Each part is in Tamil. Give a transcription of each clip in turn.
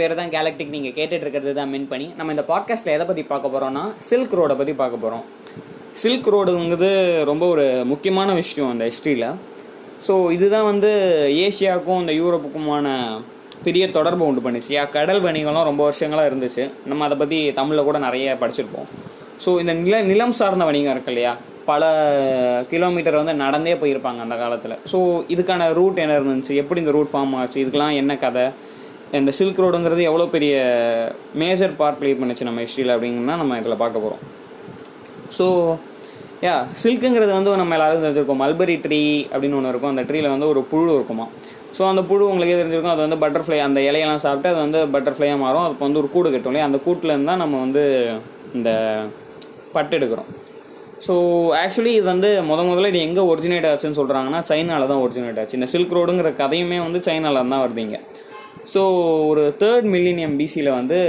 பேர் தான் கேலக்டிக் நீங்கள் கேட்டுட்டு இருக்கிறது தான் மென் பண்ணி நம்ம இந்த பாட்காஸ்ட்டில் எதை பற்றி பார்க்க போகிறோம்னா சில்க் ரோடை பற்றி பார்க்க போகிறோம் சில்க் ரோடுங்கிறது ரொம்ப ஒரு முக்கியமான விஷயம் அந்த ஹிஸ்ட்ரியில் ஸோ இதுதான் வந்து ஏஷியாவுக்கும் இந்த யூரோப்புக்குமான பெரிய தொடர்பு உண்டு பண்ணுச்சு யா கடல் வணிகம்லாம் ரொம்ப வருஷங்களாக இருந்துச்சு நம்ம அதை பற்றி தமிழில் கூட நிறைய படிச்சிருப்போம் ஸோ இந்த நில நிலம் சார்ந்த வணிகம் இருக்கு இல்லையா பல கிலோமீட்டர் வந்து நடந்தே போயிருப்பாங்க அந்த காலத்தில் ஸோ இதுக்கான ரூட் என்ன இருந்துச்சு எப்படி இந்த ரூட் ஃபார்ம் ஆச்சு இதுக்கெலாம் என்ன கதை இந்த சில்க் ரோடுங்கிறது எவ்வளோ பெரிய மேஜர் பார்ட் ப்ளே பண்ணுச்சு நம்ம ஹிஸ்ட்ரியில் அப்படிங்கன்னா நம்ம இதில் பார்க்க போகிறோம் ஸோ யா சில்க்குங்கிறது வந்து நம்ம எல்லாரும் தெரிஞ்சிருக்கோம் மல்பெரி ட்ரீ அப்படின்னு ஒன்று இருக்கும் அந்த ட்ரீல வந்து ஒரு புழு இருக்குமா ஸோ அந்த புழு உங்களுக்கே தெரிஞ்சிருக்கும் அது வந்து பட்டர்ஃப்ளை அந்த இலையெல்லாம் சாப்பிட்டு அது வந்து பட்டர்ஃப்ளையாக மாறும் அதுக்கு வந்து ஒரு கூடு கட்டும் இல்லையா அந்த கூட்டில் இருந்து தான் நம்ம வந்து இந்த பட்டு எடுக்கிறோம் ஸோ ஆக்சுவலி இது வந்து முத முதல்ல இது எங்கே ஒரிஜினேட் ஆச்சுன்னு சொல்கிறாங்கன்னா சைனால தான் ஒரிஜினேட் ஆச்சு இந்த சில்க் ரோடுங்கிற கதையுமே வந்து சைனால தான் வருதுங்க ஸோ ஒரு தேர்ட் மில்லினியம் பிசியில் வந்து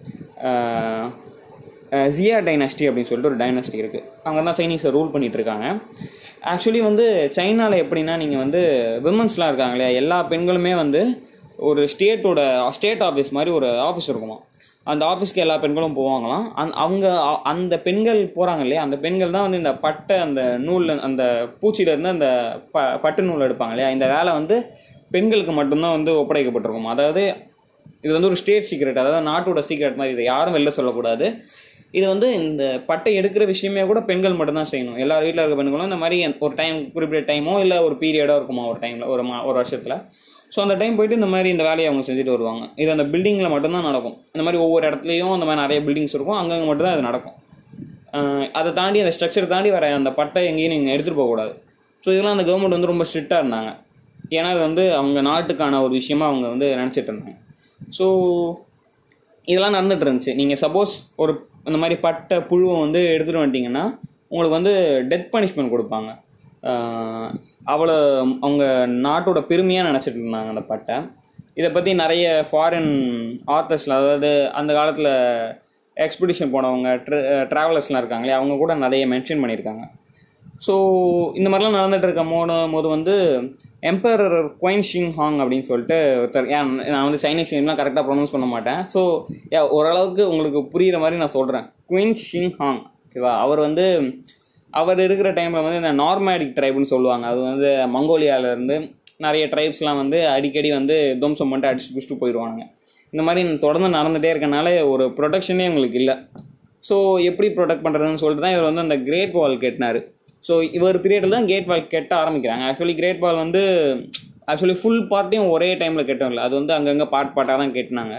ஜியா டைனஸ்டி அப்படின்னு சொல்லிட்டு ஒரு டைனஸ்டி இருக்குது அவங்க தான் சைனீஸை ரூல் பண்ணிட்டு இருக்காங்க ஆக்சுவலி வந்து சைனாவில் எப்படின்னா நீங்கள் வந்து விமன்ஸ்லாம் இருக்காங்க இல்லையா எல்லா பெண்களுமே வந்து ஒரு ஸ்டேட்டோட ஸ்டேட் ஆஃபீஸ் மாதிரி ஒரு ஆஃபீஸ் இருக்குமா அந்த ஆஃபீஸ்க்கு எல்லா பெண்களும் போவாங்களாம் அந் அவங்க அ- அந்த பெண்கள் போகிறாங்க இல்லையா அந்த பெண்கள் தான் வந்து இந்த பட்டை அந்த நூல் அந்த பூச்சியிலேருந்து அந்த ப பட்டு நூல் எடுப்பாங்க இல்லையா இந்த வேலை வந்து பெண்களுக்கு மட்டும்தான் வந்து ஒப்படைக்கப்பட்டிருக்கும் அதாவது இது வந்து ஒரு ஸ்டேட் சீக்ரெட் அதாவது நாட்டோட சீக்ரெட் மாதிரி இதை யாரும் வெளில சொல்லக்கூடாது இது வந்து இந்த பட்டை எடுக்கிற விஷயமே கூட பெண்கள் மட்டும்தான் செய்யணும் எல்லா வீட்டில் இருக்க பெண்களும் இந்த மாதிரி ஒரு டைம் குறிப்பிட்ட டைமோ இல்லை ஒரு பீரியடோ இருக்குமா ஒரு டைமில் ஒரு மா ஒரு வருஷத்தில் ஸோ அந்த டைம் போயிட்டு இந்த மாதிரி இந்த வேலையை அவங்க செஞ்சுட்டு வருவாங்க இது அந்த பில்டிங்கில் மட்டும்தான் நடக்கும் இந்த மாதிரி ஒவ்வொரு இடத்துலையும் இந்த மாதிரி நிறைய பில்டிங்ஸ் இருக்கும் அங்கங்கே மட்டும்தான் இது நடக்கும் ஆஹ் அதை தாண்டி அந்த ஸ்ட்ரக்சர் தாண்டி வர அந்த பட்டை எங்கேயும் நீங்கள் எடுத்துகிட்டு போகக்கூடாது ஸோ இதெல்லாம் அந்த கவர்மெண்ட் வந்து ரொம்ப ஸ்ட்ரிக்டாக இருந்தாங்க ஏன்னா அது வந்து அவங்க நாட்டுக்கான ஒரு விஷயமா அவங்க வந்து நினச்சிட்டு இருந்தாங்க ஸோ இதெல்லாம் நடந்துட்டு இருந்துச்சு நீங்கள் சப்போஸ் ஒரு இந்த மாதிரி பட்டை புழுவை வந்து எடுத்துகிட்டு வந்துட்டீங்கன்னா உங்களுக்கு வந்து டெத் பனிஷ்மெண்ட் கொடுப்பாங்க ஆஹ் அவ்வளோ அவங்க நாட்டோட பெருமையாக நினச்சிட்டு இருந்தாங்க அந்த பட்டை இதை பற்றி நிறைய ஃபாரின் ஆத்தர்ஸில் அதாவது அந்த காலத்தில் எக்ஸ்பிடிஷன் போனவங்க ட்ராவலர்ஸ்லாம் இருக்காங்களே அவங்க கூட நிறைய மென்ஷன் பண்ணியிருக்காங்க ஸோ இந்த மாதிரிலாம் நடந்துட்டு இருக்க போன போது வந்து எம்பரர் குவைன் ஷிங் ஹாங் அப்படின்னு சொல்லிட்டு ஒருத்தர் ஏன் நான் வந்து சைனீஸ் நேம்லாம் கரெக்டாக ப்ரொனவுன்ஸ் பண்ண மாட்டேன் ஸோ யா ஓரளவுக்கு உங்களுக்கு புரிகிற மாதிரி நான் சொல்கிறேன் குயின் ஷிங் ஹாங் ஓகேவா அவர் வந்து அவர் இருக்கிற டைமில் வந்து இந்த நார்மேடிக் ட்ரைப்னு சொல்லுவாங்க அது வந்து மங்கோலியால இருந்து நிறைய ட்ரைப்ஸ்லாம் வந்து அடிக்கடி வந்து துவம்சம் பண்ணிட்டு அடிச்சு பிடிச்சிட்டு போயிடுவாங்க இந்த மாதிரி தொடர்ந்து நடந்துகிட்டே இருக்கனால ஒரு ப்ரொடெக்ஷனே உங்களுக்கு இல்லை ஸோ எப்படி ப்ரொடெக்ட் பண்ணுறதுன்னு சொல்லிட்டு தான் இவர் வந்து அந்த கிரேட் வால் கட்டினார் ஸோ இவர் பீரியடில் தான் கேட் வால் கெட்ட ஆரம்பிக்கிறாங்க ஆக்சுவலி கிரேட் வால் வந்து ஆக்சுவலி ஃபுல் பார்ட்டையும் ஒரே டைமில் கெட்டவும் இல்லை அது வந்து அங்கங்கே பார்ட் பார்ட்டாக தான் கெட்டினாங்க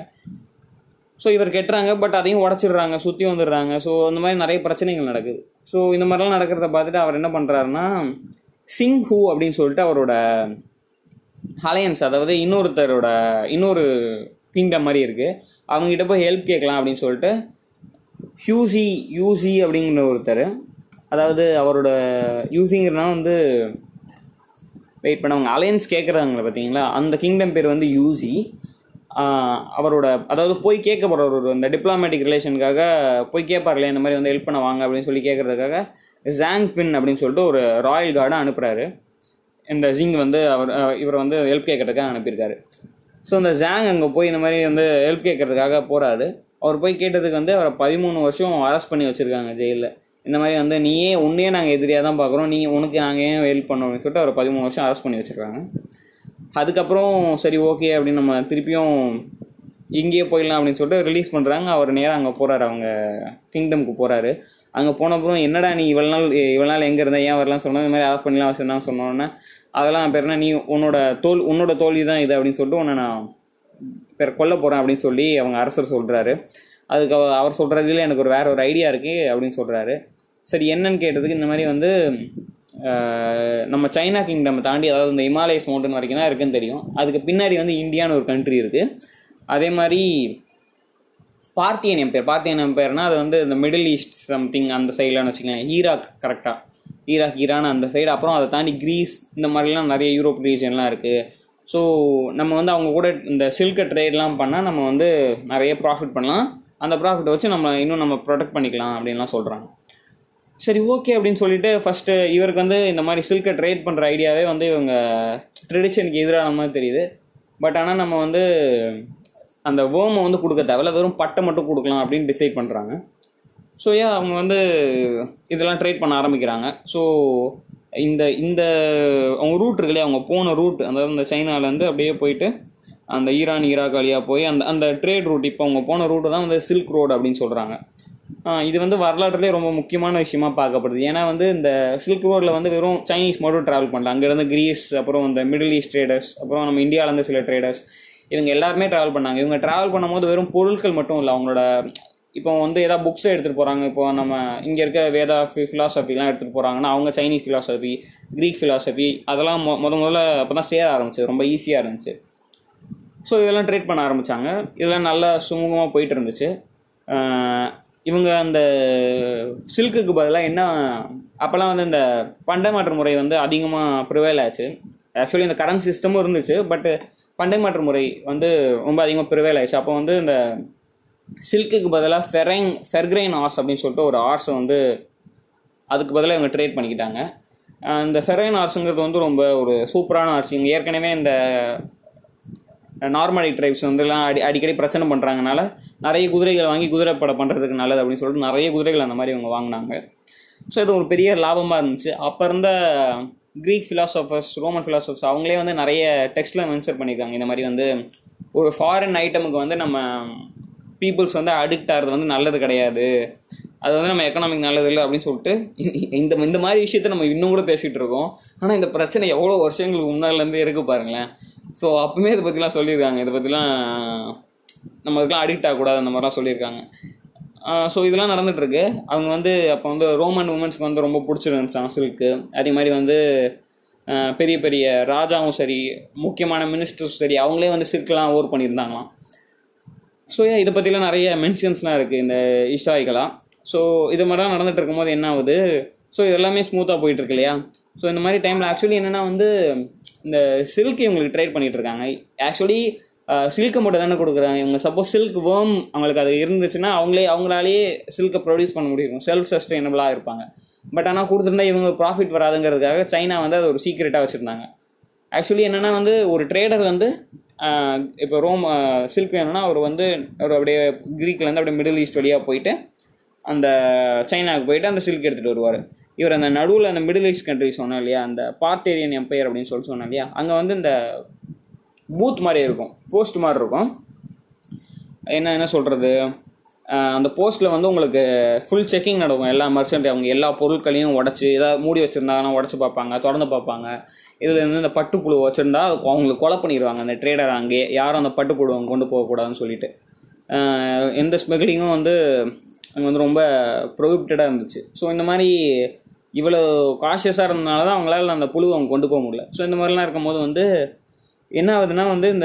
ஸோ இவர் கெட்டுறாங்க பட் அதையும் உடச்சிடுறாங்க சுற்றி வந்துடுறாங்க ஸோ இந்த மாதிரி நிறைய பிரச்சனைகள் நடக்குது ஸோ இந்த மாதிரிலாம் நடக்கிறத பார்த்துட்டு அவர் என்ன பண்ணுறாருன்னா சிங் ஹூ அப்படின்னு சொல்லிட்டு அவரோட அலையன்ஸ் அதாவது இன்னொருத்தரோட இன்னொரு கிங்டம் மாதிரி இருக்குது அவங்ககிட்ட போய் ஹெல்ப் கேட்கலாம் அப்படின்னு சொல்லிட்டு ஹியூசி யூசி அப்படிங்கிற ஒருத்தர் அதாவது அவரோட யூசிங்கிறனா வந்து வெயிட் பண்ணவங்க அலையன்ஸ் கேட்குறாங்களே பார்த்தீங்களா அந்த கிங்டம் பேர் வந்து யூசி அவரோட அதாவது போய் கேட்க போகிற ஒரு இந்த டிப்ளமேட்டிக் ரிலேஷனுக்காக போய் கேட்பார் இல்லையா இந்த மாதிரி வந்து ஹெல்ப் பண்ண வாங்க அப்படின்னு சொல்லி கேட்குறதுக்காக ஜாங் பின் அப்படின்னு சொல்லிட்டு ஒரு ராயல் கார்டை அனுப்புகிறாரு இந்த ஜிங் வந்து அவர் அஹ், இவர் வந்து ஹெல்ப் கேட்கறதுக்காக அனுப்பியிருக்காரு ஸோ இந்த ஜாங் அங்கே போய் இந்த மாதிரி வந்து ஹெல்ப் கேட்கறதுக்காக போகிறாரு அவர் போய் கேட்டதுக்கு வந்து அவரை பதிமூணு வருஷம் அரெஸ்ட் பண்ணி வச்சுருக்காங்க ஜெயிலில் இந்த மாதிரி வந்து நீயே உன்னையே நாங்கள் எதிரியாக தான் பார்க்குறோம் நீங்கள் உனக்கு நாங்கள் ஏன் ஹெல்ப் பண்ணோம் அப்படின்னு சொல்லிட்டு அவரை பதிமூணு வருஷம் அரெஸ்ட் பண்ணி வச்சுருக்காங்க அதுக்கப்புறம் சரி ஓகே அப்படின்னு நம்ம திருப்பியும் இங்கேயே போயிடலாம் அப்படின்னு சொல்லிட்டு ரிலீஸ் பண்ணுறாங்க அவர் நேராக அங்கே போகிறாரு அவங்க கிங்டம்க்கு போகிறாரு அங்கே போனப்புறம் என்னடா நீ இவ்வளோ நாள் இவ்வளோ நாள் எங்கே இருந்த ஏன் வரலாம் சொன்னோம் இந்த மாதிரி அரெஸ்ட் பண்ணலாம் வச்சுருந்தாங்க சொன்னோன்னே அதெல்லாம் பேர்னா நீ உன்னோட தோல் உன்னோட தோல்வி தான் இது அப்படின்னு சொல்லிட்டு உன்னை நான் பேர் கொல்ல போகிறேன் அப்படின்னு சொல்லி அவங்க அரசர் சொல்கிறாரு அதுக்கு அவ- அவர் சொல்கிறதுல எனக்கு ஒரு வேற ஒரு ஐடியா இருக்குது அப்படின்னு சொல்கிறாரு சரி என்னன்னு கேட்டதுக்கு இந்த மாதிரி வந்து ஆஹ், நம்ம சைனா கிங்டம் தாண்டி அதாவது இந்த இமாலயஸ் மவுண்டன் வரைக்கும் தான் இருக்குன்னு தெரியும் அதுக்கு பின்னாடி வந்து இந்தியான்னு ஒரு கண்ட்ரி இருக்குது அதே மாதிரி பார்த்தியன் எம்பையர் பார்த்தியன் எம்பையர்னா அது வந்து இந்த மிடில் ஈஸ்ட் சம்திங் அந்த சைட்லன்னு வச்சுக்கலாம் ஈராக் கரெக்டாக ஈராக் ஈரான் அந்த சைடு அப்புறம் அதை தாண்டி கிரீஸ் இந்த மாதிரிலாம் நிறைய யூரோப் ரீஜன்லாம் இருக்குது ஸோ நம்ம வந்து அவங்க கூட இந்த சில்க ட்ரேட்லாம் பண்ணால் நம்ம வந்து நிறைய ப்ராஃபிட் பண்ணலாம் அந்த ப்ராஃபிட்டை வச்சு நம்ம இன்னும் நம்ம ப்ரொடெக்ட் பண்ணிக்கலாம் அப்படின்லாம் சொல்கிறாங்க சரி ஓகே அப்படின்னு சொல்லிட்டு ஃபஸ்ட்டு இவருக்கு வந்து இந்த மாதிரி சில்கை ட்ரேட் பண்ணுற ஐடியாவே வந்து இவங்க ட்ரெடிஷனுக்கு எதிரான மாதிரி தெரியுது பட் ஆனால் நம்ம வந்து அந்த வேர்மை வந்து கொடுக்க தேவையில்ல வெறும் பட்டை மட்டும் கொடுக்கலாம் அப்படின்னு டிசைட் பண்ணுறாங்க ஸோ ஏன் அவங்க வந்து இதெல்லாம் ட்ரேட் பண்ண ஆரம்பிக்கிறாங்க ஸோ இந்த இந்த அவங்க ரூட் இருக்கு இல்லையா அவங்க போன ரூட் அதாவது இந்த சைனாலேருந்து அப்படியே போயிட்டு அந்த ஈரான் ஈராக் வழியாக போய் அந்த அந்த ட்ரேட் ரூட் இப்போ அவங்க போன ரூட்டு தான் வந்து சில்க் ரோடு அப்படின்னு சொல்கிறாங்க இது வந்து வரலாற்றுலேயே ரொம்ப முக்கியமான விஷயமா பார்க்கப்படுது ஏன்னா வந்து இந்த சில்க் ரோடில் வந்து வெறும் சைனீஸ் மட்டும் ட்ராவல் பண்ணல அங்கேருந்து கிரீஸ் அப்புறம் இந்த மிடில் ஈஸ்ட் ட்ரேடர்ஸ் அப்புறம் நம்ம இந்தியாவிலேருந்து சில ட்ரேடர்ஸ் இவங்க எல்லாருமே ட்ராவல் பண்ணாங்க இவங்க ட்ராவல் பண்ணும்போது வெறும் பொருட்கள் மட்டும் இல்லை அவங்களோட இப்போ வந்து ஏதாவது புக்ஸை எடுத்துகிட்டு போகிறாங்க இப்போ நம்ம இங்கே இருக்க வேதா ஃபிலாசபிலாம் எடுத்துகிட்டு போகிறாங்கன்னா அவங்க சைனீஸ் ஃபிலாசபி க்ரீக் ஃபிலாசபி அதெல்லாம் மொ முத முதல்ல அப்போ தான் சேர ஆரம்பிச்சு ரொம்ப ஈஸியாக இருந்துச்சு ஸோ இதெல்லாம் ட்ரேட் பண்ண ஆரம்பித்தாங்க இதெல்லாம் நல்லா சுமூகமாக போயிட்டு இருந்துச்சு ஆஹ் இவங்க அந்த சில்க்குக்கு பதிலாக என்ன அப்போல்லாம் வந்து இந்த பண்டை மாற்று முறை வந்து அதிகமாக ப்ரிவைல் ஆச்சு ஆக்சுவலி இந்த கரண்ட் சிஸ்டமும் இருந்துச்சு பட் பண்டை மாற்று முறை வந்து ரொம்ப அதிகமாக ப்ரிவைல் ஆயிடுச்சு அப்போ வந்து இந்த சில்க்குக்கு பதிலாக ஃபெரைன் ஃபெர்கிரைன் ஆர்ஸ் அப்படின்னு சொல்லிட்டு ஒரு ஆர்ஸை வந்து அதுக்கு பதிலாக இவங்க ட்ரேட் பண்ணிக்கிட்டாங்க அஹ் இந்த ஃபெரைன் ஆர்ஸுங்கிறது வந்து ரொம்ப ஒரு சூப்பரான ஆர்ஸ் இவங்க ஏற்கனவே இந்த நார்மலி ட்ரைப்ஸ் வந்துலாம் அடி அடிக்கடி பிரச்சனை பண்ணுறாங்கனால நிறைய குதிரைகள் வாங்கி குதிரைப்படை பண்ணுறதுக்கு நல்லது அப்படின்னு சொல்லிட்டு நிறைய குதிரைகள் அந்த மாதிரி இவங்க வாங்கினாங்க ஸோ இது ஒரு பெரிய லாபமாக இருந்துச்சு அப்போ இருந்த க்ரீக் ஃபிலாசபர்ஸ் ரோமன் ஃபிலாசபர்ஸ் அவங்களே வந்து நிறைய டெக்ஸ்ட்டில் மென்ஷன் பண்ணியிருக்காங்க இந்த மாதிரி வந்து ஒரு ஃபாரின் ஐட்டமுக்கு வந்து நம்ம பீப்புள்ஸ் வந்து அடிக்ட் ஆகிறது வந்து நல்லது கிடையாது அது வந்து நம்ம எக்கனாமிக் நல்லது இல்லை அப்படின்னு சொல்லிட்டு இந்த- இந்த இந்த மாதிரி விஷயத்த நம்ம இன்னும் கூட பேசிகிட்டு இருக்கோம் ஆனால் இந்த பிரச்சனை எவ்வளோ வருஷங்களுக்கு முன்னாடிலேருந்து இருக்கு பாருங்களேன் ஸோ அப்பவுமே இதை பற்றிலாம் சொல்லியிருக்காங்க இதை பற்றிலாம் நம்ம இதுக்கெலாம் அடிக்ட் ஆகக்கூடாது அந்த மாதிரிலாம் சொல்லியிருக்காங்க ஸோ இதெல்லாம் நடந்துட்டு இருக்கு அவங்க வந்து அப்போ வந்து ரோமன் உமன்ஸ்க்கு வந்து ரொம்ப பிடிச்சிருந்துச்சாங்க சில்க்கு அதே மாதிரி வந்து ஆஹ் பெரிய பெரிய ராஜாவும் சரி முக்கியமான மினிஸ்டர்ஸும் சரி அவங்களே வந்து சில்க்லாம் ஓர் பண்ணியிருந்தாங்களாம் ஸோ இதை பற்றிலாம் நிறைய மென்ஷன்ஸ்லாம் இருக்குது இந்த ஹிஸ்டாரிக்கலாக ஸோ இது மாதிரிலாம் நடந்துட்டு இருக்கும்போது என்ன ஆகுது ஸோ இது எல்லாமே ஸ்மூத்தாக போயிட்டு இருக்கு இல்லையா ஸோ இந்த மாதிரி டைமில் ஆக்சுவலி என்னென்னா வந்து இந்த சில்க் இவங்களுக்கு ட்ரேட் பண்ணிட்டு இருக்காங்க ஆக்சுவலி சில்க்கை மட்டும் தானே கொடுக்குறாங்க இவங்க சப்போஸ் சில்க் வேர்ம் அவங்களுக்கு அது இருந்துச்சுன்னா அவங்களே அவங்களாலேயே சில்கை ப்ரொடியூஸ் பண்ண முடியும் செல்ஃப் சஸ்டைனபிளாக இருப்பாங்க பட் ஆனால் கொடுத்துருந்தா இவங்க ப்ராஃபிட் வராதுங்கிறதுக்காக சைனா வந்து அது ஒரு சீக்ரெட்டாக வச்சுருந்தாங்க ஆக்சுவலி என்னென்னா வந்து ஒரு ட்ரேடர் வந்து ஆஹ் இப்போ ரோம் சில்க் வேணும்னா அவர் வந்து அவர் அப்படியே க்ரீக்லேருந்து அப்படியே மிடில் ஈஸ்ட் வழியாக போயிட்டு அந்த சைனாவுக்கு போயிட்டு அந்த சில்க் எடுத்துகிட்டு வருவார் இவர் அந்த நடுவில் அந்த மிடில் ஈஸ்ட் கண்ட்ரி சொன்னோம் இல்லையா அந்த பார்ட்டேரியன் எம்பையர் அப்படின்னு சொல்லி சொன்னோம் இல்லையா அங்கே வந்து இந்த பூத் மாதிரி இருக்கும் போஸ்ட் மாதிரி இருக்கும் என்ன என்ன சொல்கிறது அந்த போஸ்ட்டில் வந்து உங்களுக்கு ஃபுல் செக்கிங் நடக்கும் எல்லா மர்ச்சன்ட் அவங்க எல்லா பொருட்களையும் உடச்சி ஏதாவது மூடி வச்சுருந்தாங்கன்னா உடச்சி பார்ப்பாங்க திறந்து பார்ப்பாங்க இதில் இருந்து இந்த பட்டுப்புழு வச்சுருந்தா அது அவங்களுக்கு கொலை பண்ணிடுவாங்க அந்த ட்ரேடர் அங்கேயே யாரும் அந்த பட்டுப்புழு அங்கே கொண்டு போகக்கூடாதுன்னு சொல்லிட்டு ஆஹ் எந்த ஸ்மெக்லிங்கும் வந்து அங்கே வந்து ரொம்ப ப்ரொஹிபிட்டடாக இருந்துச்சு ஸோ இந்த மாதிரி இவ்வளோ காஷியஸாக இருந்தனால தான் அவங்களால அந்த புழு அவங்க கொண்டு போக முடியல ஸோ இந்த மாதிரிலாம் இருக்கும்போது வந்து என்ன ஆகுதுன்னா வந்து இந்த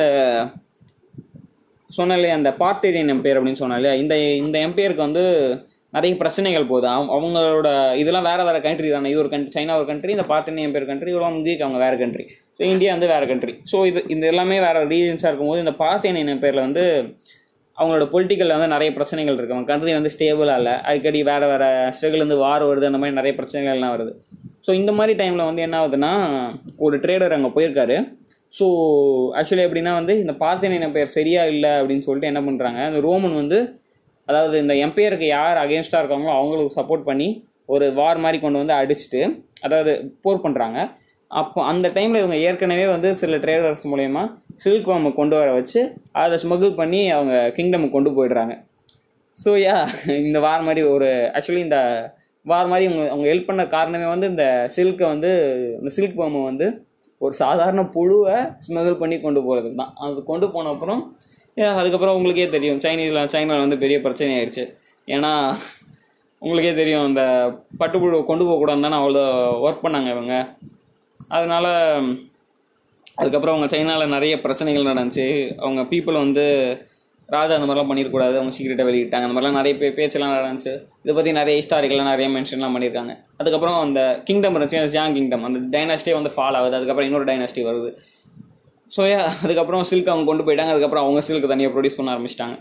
சொன்ன இல்லையா அந்த பார்ட்டேரியன் எம்பையர் அப்படின்னு சொன்னா இல்லையா இந்த இந்த எம்பையருக்கு வந்து நிறைய பிரச்சனைகள் போகுது அவங்க அவங்களோட இதெல்லாம் வேற வேற கண்ட்ரி தானே இது ஒரு கண்ட்ரி சைனா ஒரு கண்ட்ரி இந்த barbarian empire country Rome Greek அவங்க வேற கண்ட்ரி ஸோ இந்தியா வந்து வேற கண்ட்ரி ஸோ இது இந்த எல்லாமே வேற ரீஜன்ஸாக இருக்கும்போது இந்த பார்ட்டேரியன் எம்பையரில் வந்து அவங்களோட பொலிட்டிக்கலில் வந்து நிறைய பிரச்சனைகள் இருக்கு அவங்க கண்ட்ரி வந்து ஸ்டேபிளாக இல்லை அடிக்கடி வேற வேற ஸ்ட்ரகிள்லேருந்து வார் வருது அந்த மாதிரி நிறைய பிரச்சனைகள்லாம் வருது ஸோ இந்த மாதிரி டைமில் வந்து என்ன ஆகுதுன்னா ஒரு ட்ரேடர் அங்கே போயிருக்காரு ஸோ ஆக்சுவலி எப்படின்னா வந்து இந்த பார்த்தேனியன் எம்பையர் சரியா இல்லை அப்படின்னு சொல்லிட்டு என்ன பண்ணுறாங்க அந்த ரோமன் வந்து அதாவது இந்த எம்பையருக்கு யார் அகேன்ஸ்டாக இருக்காங்களோ அவங்களுக்கு சப்போர்ட் பண்ணி ஒரு வார் மாதிரி கொண்டு வந்து அடிச்சுட்டு அதாவது போர் பண்ணுறாங்க அப்போ அந்த டைமில் இவங்க ஏற்கனவே வந்து சில ட்ரேடர்ஸ் மூலயமா சில்க் வாமை கொண்டு வர வச்சு அதை ஸ்மகிள் பண்ணி அவங்க கிங்டமுக்கு கொண்டு போயிடுறாங்க ஸோ யா இந்த வார் மாதிரி ஒரு ஆக்சுவலி இந்த வார் மாதிரி அவங்க அவங்க ஹெல்ப் பண்ண காரணமே வந்து இந்த சில்க்கை வந்து இந்த சில்க் பாம்பை வந்து ஒரு சாதாரண புழுவை ஸ்மகிள் பண்ணி கொண்டு போகிறது தான் அது கொண்டு போன அப்புறம் ஏன் அதுக்கப்புறம் உங்களுக்கே தெரியும் சைனீஸில் சைனாவில் வந்து பெரிய பிரச்சனை ஆயிடுச்சு ஏன்னா உங்களுக்கே தெரியும் இந்த பட்டுப்புழு கொண்டு போகக்கூடாதுன்னு தானே அவ்வளோ ஒர்க் பண்ணாங்க இவங்க அதனால அதுக்கப்புறம் அவங்க சைனாவில் நிறைய பிரச்சனைகள் நடந்துச்சு அவங்க பீப்புள் வந்து ராஜா அந்த மாதிரிலாம் பண்ணியிருக்கூடாது அவங்க சீக்கிரட்டாக வெளியிட்டாங்க அந்த மாதிரிலாம் நிறைய பே பேச்செல்லாம் நடந்துச்சு இதை பற்றி நிறைய ஹிஸ்டாரிக்கெல்லாம் நிறைய மென்ஷன்லாம் பண்ணியிருக்காங்க அதுக்கப்புறம் அந்த கிங்டம் இருந்துச்சு ஜியாங் கிங்டம் அந்த டைனாஸ்டியே வந்து ஃபால் ஆகுது அதுக்கப்புறம் இன்னொரு டைனாஸ்டி வருது ஸோ அதுக்கப்புறம் சில்க் அவங்க கொண்டு போயிட்டாங்க அதுக்கப்புறம் அவங்க சில்க் தனியாக ப்ரொடியூஸ் பண்ண ஆரம்பிச்சிட்டாங்க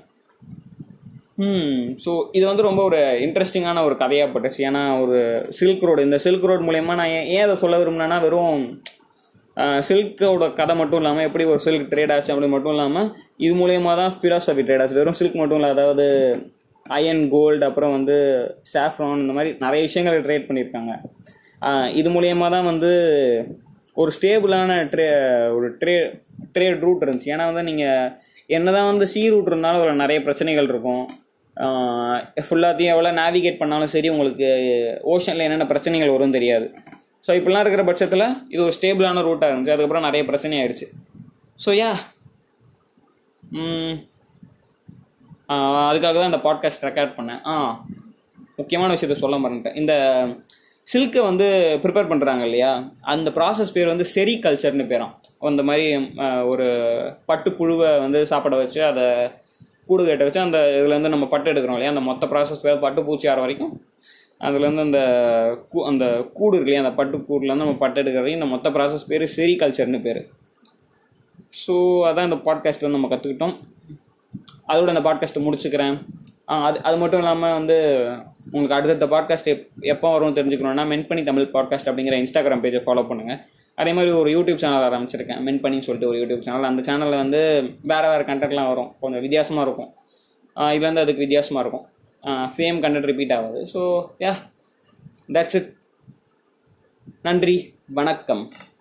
ம் ஸோ இது வந்து ரொம்ப ஒரு இன்ட்ரெஸ்டிங்கான ஒரு கதையாக பட்டுச்சு ஏன்னா ஒரு சில்க் ரோடு இந்த சில்க் ரோடு மூலயமா நான் ஏன் ஏன் அதை சொல்ல விரும்பினேன்னா வெறும் சில்கோட கதை மட்டும் இல்லாமல் எப்படி ஒரு சில்க் ட்ரேட் ஆச்சு அப்படி மட்டும் இல்லாமல் இது மூலயமா தான் ஃபிலாசபி ட்ரேட் ஆச்சு வெறும் சில்க் மட்டும் இல்லை அதாவது அயன் கோல்டு அப்புறம் வந்து சாஃப்ரான் இந்த மாதிரி நிறைய விஷயங்களை ட்ரேட் பண்ணியிருக்காங்க ஆஹ் இது மூலயமா தான் வந்து ஒரு ஸ்டேபிளான ட்ரே ஒரு ட்ரே ட்ரேட் ரூட் இருந்துச்சு ஏன்னா வந்து நீங்கள் என்னதான் வந்து சி ரூட் இருந்தாலும் ஒரு நிறைய பிரச்சனைகள் இருக்கும் ஃபுல்லாத்தையும் எவ்வளோ நேவிகேட் பண்ணாலும் சரி உங்களுக்கு ஓஷனில் என்னென்ன பிரச்சனைகள் வரும் தெரியாது ஸோ இப்படிலாம் இருக்கிற பட்சத்தில் இது ஒரு ஸ்டேபிளான ரூட்டாக இருந்துச்சு அதுக்கப்புறம் நிறைய பிரச்சனை ஆயிடுச்சு ஸோ யா அதுக்காக தான் இந்த பாட்காஸ்ட் ரெக்கார்ட் பண்ணேன் ஆ முக்கியமான விஷயத்த சொல்ல மறந்துட்டேன் இந்த சில்கை வந்து ப்ரிப்பேர் பண்ணுறாங்க இல்லையா அந்த ப்ராசஸ் பேர் வந்து செரி கல்ச்சர்னு பேராம் அந்த மாதிரி ஆ, ஒரு பட்டு புழுவை வந்து சாப்பிட வச்சு அதை கூடு கட்ட வச்சு அந்த இதுலேருந்து நம்ம பட்டு எடுக்கிறோம் இல்லையா அந்த மொத்த ப்ராசஸ் பேர் பட்டு பூச்சி ஆற வரைக்கும் அதுலேருந்து அந்த கூ அந்த கூடு இருக்கு இல்லையா அந்த பட்டு கூடுலேருந்து நம்ம பட்டு எடுக்கிற வரைக்கும் இந்த மொத்த ப்ராசஸ் பேர் செரி கல்ச்சர்னு பேர் ஸோ அதான் இந்த பாட்காஸ்ட் வந்து நம்ம கற்றுக்கிட்டோம் அதோட அந்த பாட்காஸ்ட்டை முடிச்சுக்கிறேன் ஆ அது அது மட்டும் இல்லாமல் வந்து உங்களுக்கு அடுத்தடுத்த பாட்காஸ்ட் எப் எப்போ வரும் தெரிஞ்சுக்கணுன்னா மென் பண்ணி தமிழ் பாட்காஸ்ட் அப்படிங்கிற இன்ஸ்டாகிராம் பேஜை ஃபாலோ பண்ணுங்கள் அதே மாதிரி ஒரு யூடியூப் சேனல் ஆரம்பிச்சிருக்கேன் மென் பண்ணி சொல்லிட்டு ஒரு யூடியூப் சேனல் அந்த சேனலில் வந்து வேறு வேறு கண்டென்ட்லாம் வரும் கொஞ்சம் வித்தியாசமாக இருக்கும் இது வந்து அதுக்கு வித்தியாசமாக இருக்கும் சேம் கண்டென்ட் ரிப்பீட் ஆகாது ஸோ யா தட்ஸ் இட் நன்றி வணக்கம்